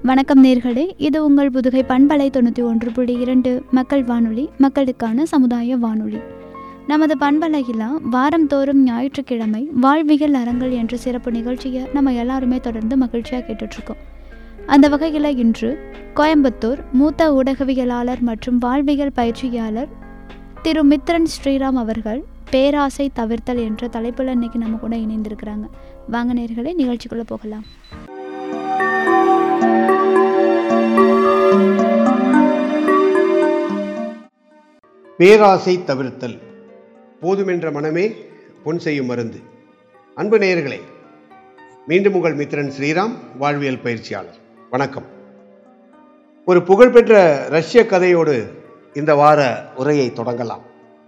வணக்கம் நேர்களே இது உங்கள் புதுகை பண்பலை தொண்ணூற்றி ஒன்று புள்ளி இரண்டு மக்கள் வானொலி மக்களுக்கான சமுதாய வானொலி நமது பண்பலையில் வாரந்தோறும் ஞாயிற்றுக்கிழமை வாழ்வியல் அறங்கள் என்ற சிறப்பு நிகழ்ச்சியை நம்ம எல்லாருமே தொடர்ந்து மகிழ்ச்சியாக கேட்டுட்ருக்கோம் அந்த வகையில் இன்று கோயம்புத்தூர் மூத்த ஊடகவியலாளர் மற்றும் வாழ்வியல் பயிற்சியாளர் திரு மித்ரன் ஸ்ரீராம் அவர்கள் பேராசை தவிர்த்தல் என்ற தலைப்பில் இன்னைக்கு நம்ம கூட இணைந்திருக்கிறாங்க வாங்க நேர்களே நிகழ்ச்சிக்குள்ளே போகலாம் பேராசை தவிர்த்தல் போதுமென்ற மனமே பொன் செய்யும் மருந்து அன்பு நேயர்களே மீண்டும் உங்கள் மித்திரன் ஸ்ரீராம் வாழ்வியல் பயிற்சியாளர் வணக்கம் ஒரு புகழ்பெற்ற ரஷ்ய கதையோடு இந்த வார உரையை தொடங்கலாம்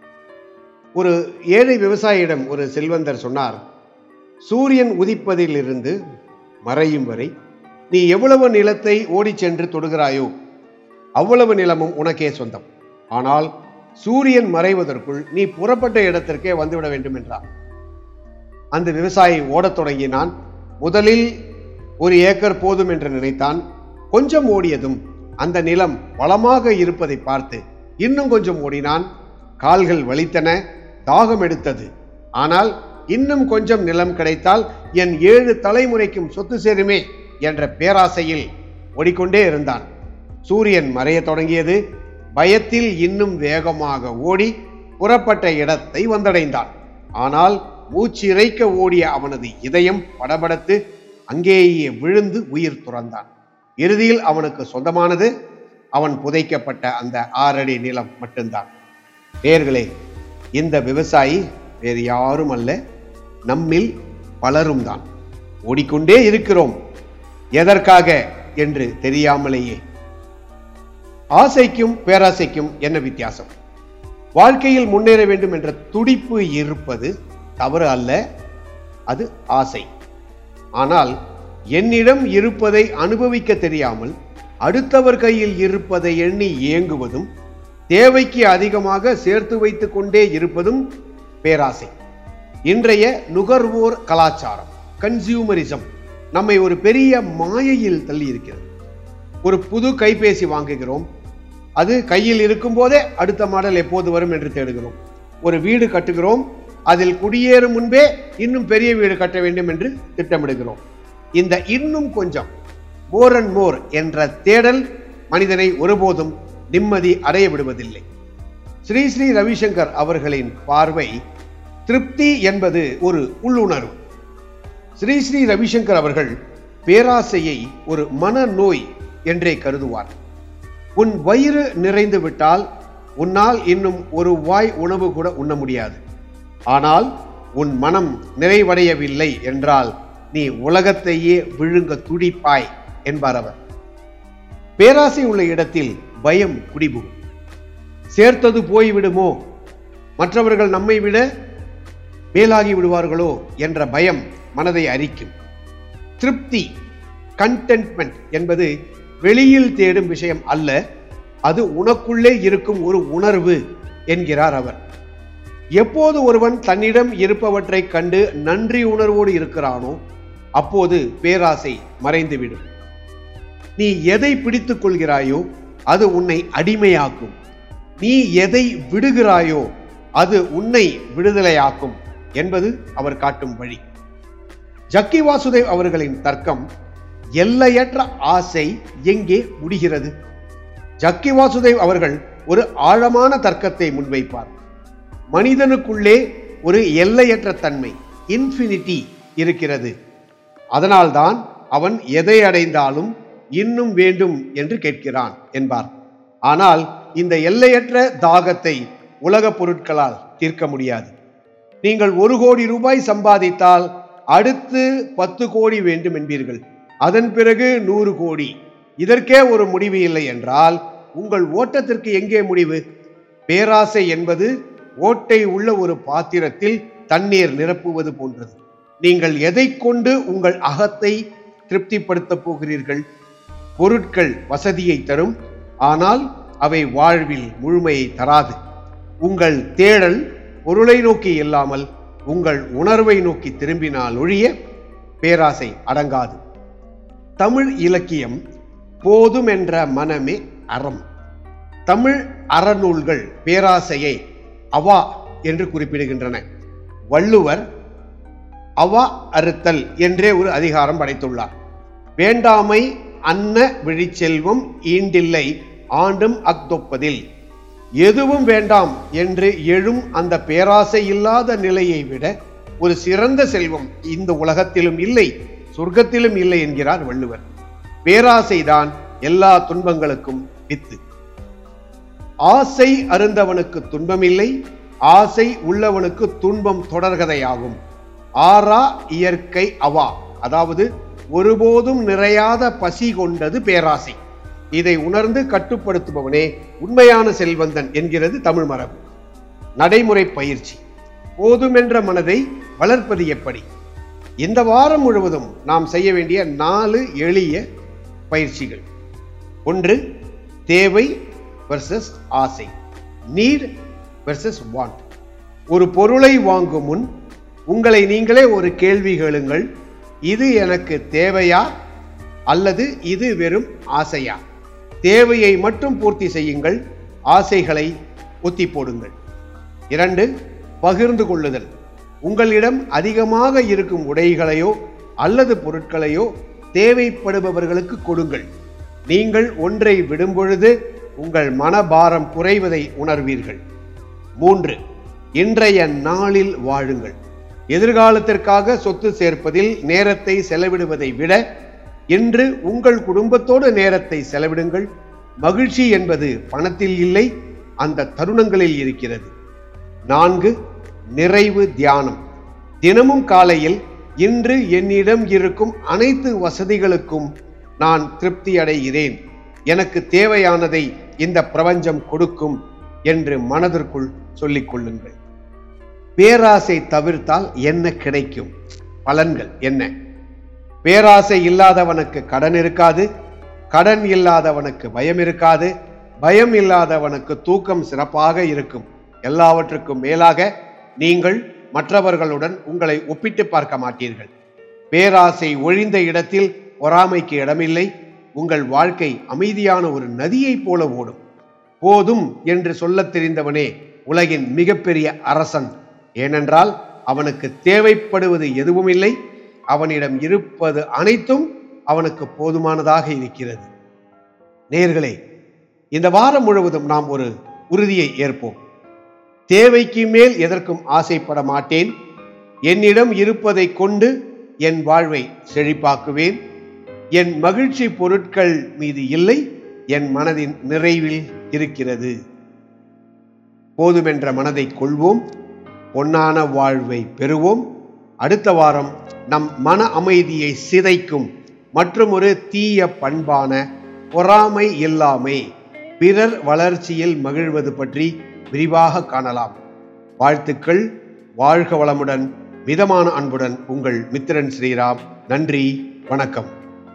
ஒரு ஏழை விவசாயியிடம் ஒரு செல்வந்தர் சொன்னார் சூரியன் உதிப்பதிலிருந்து மறையும் வரை நீ எவ்வளவு நிலத்தை ஓடிச் சென்று தொடுகிறாயோ அவ்வளவு நிலமும் உனக்கே சொந்தம் ஆனால் சூரியன் மறைவதற்குள் நீ புறப்பட்ட இடத்திற்கே வந்துவிட வேண்டும் என்றார் அந்த விவசாயி ஓடத் தொடங்கினான் முதலில் ஒரு ஏக்கர் போதும் என்று நினைத்தான் கொஞ்சம் ஓடியதும் அந்த நிலம் வளமாக இருப்பதை பார்த்து இன்னும் கொஞ்சம் ஓடினான் கால்கள் வலித்தன தாகம் எடுத்தது ஆனால் இன்னும் கொஞ்சம் நிலம் கிடைத்தால் என் ஏழு தலைமுறைக்கும் சொத்து சேருமே என்ற பேராசையில் ஓடிக்கொண்டே இருந்தான் சூரியன் மறையத் தொடங்கியது பயத்தில் இன்னும் வேகமாக ஓடி புறப்பட்ட இடத்தை வந்தடைந்தான் ஆனால் மூச்சிறைக்க ஓடிய அவனது இதயம் படபடத்து அங்கேயே விழுந்து உயிர் துறந்தான் இறுதியில் அவனுக்கு சொந்தமானது அவன் புதைக்கப்பட்ட அந்த ஆறடி நிலம் மட்டும்தான் நேர்களே இந்த விவசாயி வேறு யாரும் அல்ல நம்மில் பலரும் தான் ஓடிக்கொண்டே இருக்கிறோம் எதற்காக என்று தெரியாமலேயே ஆசைக்கும் பேராசைக்கும் என்ன வித்தியாசம் வாழ்க்கையில் முன்னேற வேண்டும் என்ற துடிப்பு இருப்பது தவறு அல்ல அது ஆசை ஆனால் என்னிடம் இருப்பதை அனுபவிக்க தெரியாமல் அடுத்தவர் கையில் இருப்பதை எண்ணி ஏங்குவதும் தேவைக்கு அதிகமாக சேர்த்து வைத்துக் கொண்டே இருப்பதும் பேராசை இன்றைய நுகர்வோர் கலாச்சாரம் கன்சியூமரிசம் நம்மை ஒரு பெரிய மாயையில் தள்ளி இருக்கிறது ஒரு புது கைபேசி வாங்குகிறோம் அது கையில் இருக்கும்போதே அடுத்த மாடல் எப்போது வரும் என்று தேடுகிறோம் ஒரு வீடு கட்டுகிறோம் அதில் குடியேறும் முன்பே இன்னும் பெரிய வீடு கட்ட வேண்டும் என்று திட்டமிடுகிறோம் இந்த இன்னும் கொஞ்சம் மோர் அண்ட் மோர் என்ற தேடல் மனிதனை ஒருபோதும் நிம்மதி அடைய விடுவதில்லை ஸ்ரீ ஸ்ரீ ரவிசங்கர் அவர்களின் பார்வை திருப்தி என்பது ஒரு உள்ளுணர்வு ஸ்ரீ ஸ்ரீ ரவிசங்கர் அவர்கள் பேராசையை ஒரு மனநோய் என்றே கருதுவார் உன் வயிறு நிறைந்து விட்டால் உன்னால் இன்னும் ஒரு வாய் உணவு கூட உண்ண முடியாது ஆனால் உன் மனம் நிறைவடையவில்லை என்றால் நீ உலகத்தையே விழுங்க துடிப்பாய் என்பார் அவர் பேராசை உள்ள இடத்தில் பயம் குடிபுகும் சேர்த்தது போய்விடுமோ மற்றவர்கள் நம்மை விட மேலாகி விடுவார்களோ என்ற பயம் மனதை அரிக்கும் திருப்தி கண்டென்ட்மெண்ட் என்பது வெளியில் தேடும் விஷயம் அல்ல அது உனக்குள்ளே இருக்கும் ஒரு உணர்வு என்கிறார் அவர் எப்போது ஒருவன் தன்னிடம் இருப்பவற்றை கண்டு நன்றி உணர்வோடு இருக்கிறானோ அப்போது பேராசை மறைந்துவிடும் நீ எதை பிடித்துக் கொள்கிறாயோ அது உன்னை அடிமையாக்கும் நீ எதை விடுகிறாயோ அது உன்னை விடுதலையாக்கும் என்பது அவர் காட்டும் வழி ஜக்கி வாசுதேவ் அவர்களின் தர்க்கம் எல்லையற்ற ஆசை எங்கே முடிகிறது ஜக்கி வாசுதேவ் அவர்கள் ஒரு ஆழமான தர்க்கத்தை முன்வைப்பார் மனிதனுக்குள்ளே ஒரு எல்லையற்ற தன்மை இன்ஃபினிட்டி இருக்கிறது அதனால்தான் அவன் எதை அடைந்தாலும் இன்னும் வேண்டும் என்று கேட்கிறான் என்பார் ஆனால் இந்த எல்லையற்ற தாகத்தை உலகப் பொருட்களால் தீர்க்க முடியாது நீங்கள் ஒரு கோடி ரூபாய் சம்பாதித்தால் அடுத்து பத்து கோடி வேண்டும் என்பீர்கள் அதன் பிறகு நூறு கோடி இதற்கே ஒரு முடிவு இல்லை என்றால் உங்கள் ஓட்டத்திற்கு எங்கே முடிவு பேராசை என்பது ஓட்டை உள்ள ஒரு பாத்திரத்தில் தண்ணீர் நிரப்புவது போன்றது நீங்கள் எதை கொண்டு உங்கள் அகத்தை திருப்திப்படுத்தப் போகிறீர்கள் பொருட்கள் வசதியை தரும் ஆனால் அவை வாழ்வில் முழுமையை தராது உங்கள் தேடல் பொருளை நோக்கி இல்லாமல் உங்கள் உணர்வை நோக்கி திரும்பினால் ஒழிய பேராசை அடங்காது தமிழ் இலக்கியம் போதும் என்ற மனமே அறம் தமிழ் அறநூல்கள் பேராசையை அவா என்று குறிப்பிடுகின்றன வள்ளுவர் அவா அறுத்தல் என்றே ஒரு அதிகாரம் படைத்துள்ளார் வேண்டாமை அன்ன விழிச்செல்வம் ஈண்டில்லை ஆண்டும் அக்தொப்பதில் எதுவும் வேண்டாம் என்று எழும் அந்த பேராசை இல்லாத நிலையை விட ஒரு சிறந்த செல்வம் இந்த உலகத்திலும் இல்லை சொர்க்கத்திலும் இல்லை என்கிறார் வள்ளுவர் பேராசைதான் எல்லா துன்பங்களுக்கும் வித்து ஆசை அருந்தவனுக்கு துன்பமில்லை ஆசை உள்ளவனுக்கு துன்பம் தொடர்கதையாகும் ஆறா இயற்கை அவா அதாவது ஒருபோதும் நிறையாத பசி கொண்டது பேராசை இதை உணர்ந்து கட்டுப்படுத்துபவனே உண்மையான செல்வந்தன் என்கிறது தமிழ் மரபு நடைமுறை பயிற்சி போதுமென்ற மனதை வளர்ப்பது எப்படி இந்த வாரம் முழுவதும் நாம் செய்ய வேண்டிய நாலு எளிய பயிற்சிகள் ஒன்று தேவை வெர்சஸ் ஆசை நீட் வெர்சஸ் வாண்ட் ஒரு பொருளை வாங்கும் முன் உங்களை நீங்களே ஒரு கேள்வி கேளுங்கள் இது எனக்கு தேவையா அல்லது இது வெறும் ஆசையா தேவையை மட்டும் பூர்த்தி செய்யுங்கள் ஆசைகளை ஒத்தி போடுங்கள் இரண்டு பகிர்ந்து கொள்ளுதல் உங்களிடம் அதிகமாக இருக்கும் உடைகளையோ அல்லது பொருட்களையோ தேவைப்படுபவர்களுக்கு கொடுங்கள் நீங்கள் ஒன்றை விடும் பொழுது உங்கள் மனபாரம் குறைவதை உணர்வீர்கள் மூன்று இன்றைய நாளில் வாழுங்கள் எதிர்காலத்திற்காக சொத்து சேர்ப்பதில் நேரத்தை செலவிடுவதை விட இன்று உங்கள் குடும்பத்தோடு நேரத்தை செலவிடுங்கள் மகிழ்ச்சி என்பது பணத்தில் இல்லை அந்த தருணங்களில் இருக்கிறது நான்கு நிறைவு தியானம் தினமும் காலையில் இன்று என்னிடம் இருக்கும் அனைத்து வசதிகளுக்கும் நான் திருப்தி அடைகிறேன் எனக்கு தேவையானதை இந்த பிரபஞ்சம் கொடுக்கும் என்று மனதிற்குள் சொல்லிக் கொள்ளுங்கள் பேராசை தவிர்த்தால் என்ன கிடைக்கும் பலன்கள் என்ன பேராசை இல்லாதவனுக்கு கடன் இருக்காது கடன் இல்லாதவனுக்கு பயம் இருக்காது பயம் இல்லாதவனுக்கு தூக்கம் சிறப்பாக இருக்கும் எல்லாவற்றுக்கும் மேலாக நீங்கள் மற்றவர்களுடன் உங்களை ஒப்பிட்டு பார்க்க மாட்டீர்கள் பேராசை ஒழிந்த இடத்தில் பொறாமைக்கு இடமில்லை உங்கள் வாழ்க்கை அமைதியான ஒரு நதியைப் போல ஓடும் போதும் என்று சொல்லத் தெரிந்தவனே உலகின் மிகப்பெரிய அரசன் ஏனென்றால் அவனுக்கு தேவைப்படுவது எதுவும் இல்லை அவனிடம் இருப்பது அனைத்தும் அவனுக்கு போதுமானதாக இருக்கிறது நேர்களே இந்த வாரம் முழுவதும் நாம் ஒரு உறுதியை ஏற்போம் தேவைக்கு மேல் எதற்கும் ஆசைப்பட மாட்டேன் என்னிடம் இருப்பதை கொண்டு என் வாழ்வை செழிப்பாக்குவேன் என் மகிழ்ச்சி பொருட்கள் மீது இல்லை என் மனதின் நிறைவில் இருக்கிறது போதுமென்ற மனதை கொள்வோம் பொன்னான வாழ்வை பெறுவோம் அடுத்த வாரம் நம் மன அமைதியை சிதைக்கும் மற்றும் ஒரு தீய பண்பான பொறாமை இல்லாமை பிறர் வளர்ச்சியில் மகிழ்வது பற்றி விரிவாக காணலாம் வாழ்த்துக்கள் வாழ்க வளமுடன் மிதமான அன்புடன் உங்கள் மித்திரன் ஸ்ரீராம் நன்றி வணக்கம்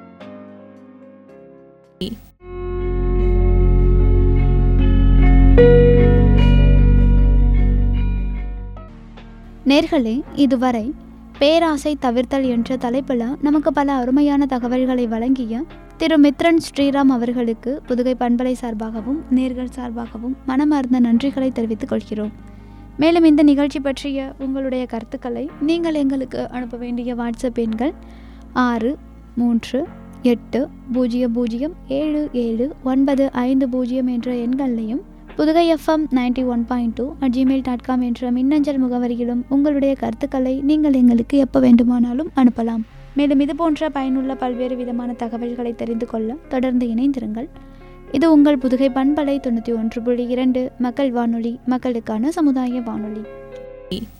நேர்களே இதுவரை பேராசை தவிர்த்தல் என்ற தலைப்பில் நமக்கு பல அருமையான தகவல்களை வழங்கிய திரு மித்ரன் ஸ்ரீராம் அவர்களுக்கு புதுகை பண்பலை சார்பாகவும் நேர்கள் சார்பாகவும் மனமார்ந்த நன்றிகளை தெரிவித்துக் கொள்கிறோம் மேலும் இந்த நிகழ்ச்சி பற்றிய உங்களுடைய கருத்துக்களை நீங்கள் எங்களுக்கு அனுப்ப வேண்டிய வாட்ஸ்அப் எண்கள் ஆறு மூன்று எட்டு பூஜ்ஜியம் பூஜ்ஜியம் ஏழு ஏழு ஒன்பது ஐந்து பூஜ்ஜியம் என்ற எண்களையும் Pudugai FM ninety one point two at Gmail dot com என்ற மின்னஞ்சல் முகவரியிலும் உங்களுடைய கருத்துக்களை நீங்கள் எங்களுக்கு எப்போ வேண்டுமானாலும் அனுப்பலாம் மேலும் இது போன்ற பயனுள்ள பல்வேறு விதமான தகவல்களை தெரிந்து கொள்ள தொடர்ந்து இணைந்திருங்கள் இது உங்கள் புதுகை பண்பலை தொண்ணூற்றி ஒன்று புள்ளி இரண்டு மக்கள் வானொலி மக்களுக்கான சமுதாய வானொலி